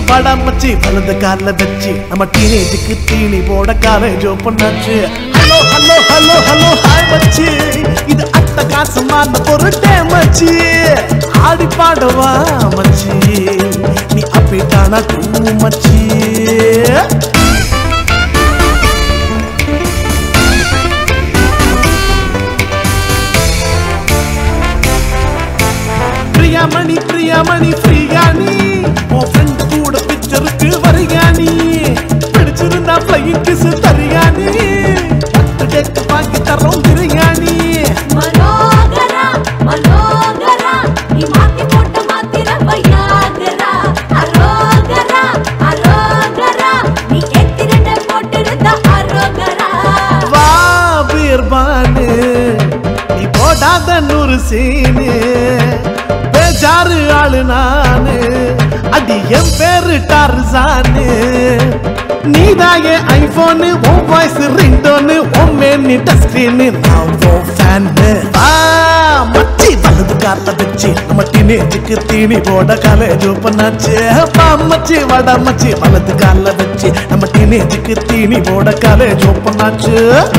படம் மச்சி வலது கால்ல வச்சு நம்ம டீனேஜுக்கு தீனி போட காலேஜ் ஓப்பன் ஆச்சு hello hello hello hello hi மச்சி இது அட்டகாசமான பொருட்டே மச்சி ஆடி பாடவா மச்சி நீ அப்பிட்டானா தூ மச்சி பிரியாமணி பிரியாமணி பிரியாணி உன் ஃப்ரெண்ட் கூட பிக்சருக்கு வரியாணி பிடிச்சிருந்தா பிளைன் கிஸ் தரியாணி பத்து டேக்கு வாங்கி தரோம் பிரியாணி மனோகரா மனோகரா நீ மாத்தி போட்ட மாத்திர வையாகரா அரோகரா அரோகரா நீ எத்திரண்ட போட்டிருந்த அரோகரா வா பீர்பானு நீ போடாத நூறு சீனு பேஜாரு ஆளு நானு அடி என் பேரு டார்சானு நீதான் என் ஐபோனு உன் வாய்ஸ் ரிங்டோனு உன் மேனி டச் ஸ்கிரீனு நான் உன் ஃபேனு வா மச்சி வலது கார்ல வச்சு நம்ம டீனேஜுக்கு தீனி போட காலேஜ் ஓப்பன் ஆச்சு வா மச்சி வட மச்சி வலது கால்ல வச்சு நம்ம டீனேஜுக்கு தீனி போட காலேஜ் ஓப்பன் ஆச்சு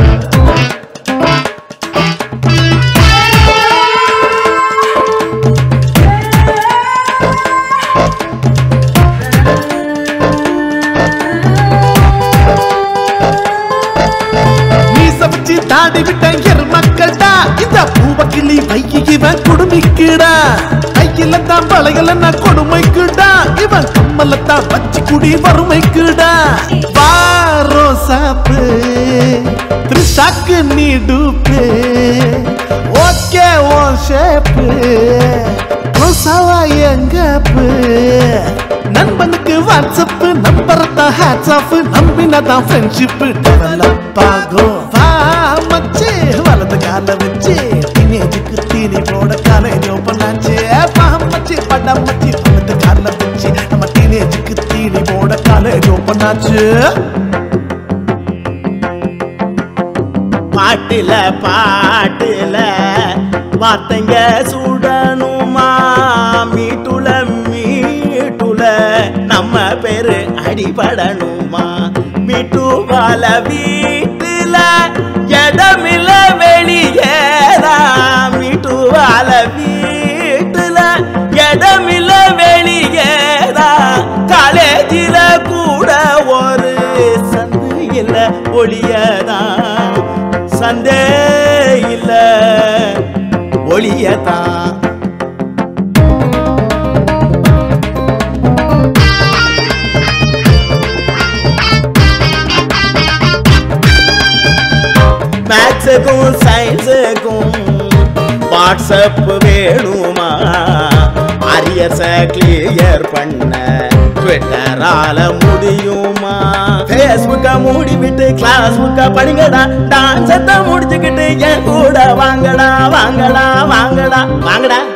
மீச வச்சு தாடி விட்ட எரு மக்கள்டா இந்த பூவக்கிளி வைக்கி இவன் குடுமிக்குடா கையில தான் பழையல நான் கொடுமைக்குடா இவன் கம்மல தான் வச்சு குடி வறுமைக்குடா வாரோ சாப்பு திருஷாக்கு நீ டூப்பு ஓகே ஓ ஷேப்பு ரோசாவா எங்கப்பு நண்பனுக்கு வாட்ஸ்அப் நம்பர் தான் ஹேட்ஸ் ஆஃப் நம்பினதான் ஃப்ரெண்ட்ஷிப் டெவலப் ஆகும் வா மச்சி வலது கால வச்சு டீனேஜுக்கு தீனி போட காலேஜ் ஓப்பன் ஆச்சு வா மச்சி படம் மச்சி வலது கால வச்சு நம்ம டீனேஜுக்கு தீனி போட காலேஜ் ஓப்பன் ஆச்சு பாட்டுல பாட்டுல வார்த்தைங்க சுடணுமா மீட்டுல மீட்டுல நம்ம பேரு அடிபடணுமா மீட்டு வாழ வீட்டுல இடமில்ல வெளியேறா மீட்டு வாழ வீட்டுல இடமில்ல வெளியேறா காலேஜில கூட ஒரு சந்து இல்ல ஒளியதான் சந்தே இல்ல ஒளியதான் மேத்ஸுக்கும் சயின்ஸுக்கும் வாட்ஸ்அப் வேணுமா அரியர்ஸ கிளியர் பண்ண ட்விட்டரால முடியுமா ஃபேஸ்புக்க மூடி விட்டு கிளாஸ் புக்க படிங்கடா டான்ஸத்தை முடிச்சுக்கிட்டு என் கூட வாங்கடா வாங்கடா வாங்கடா வாங்கடா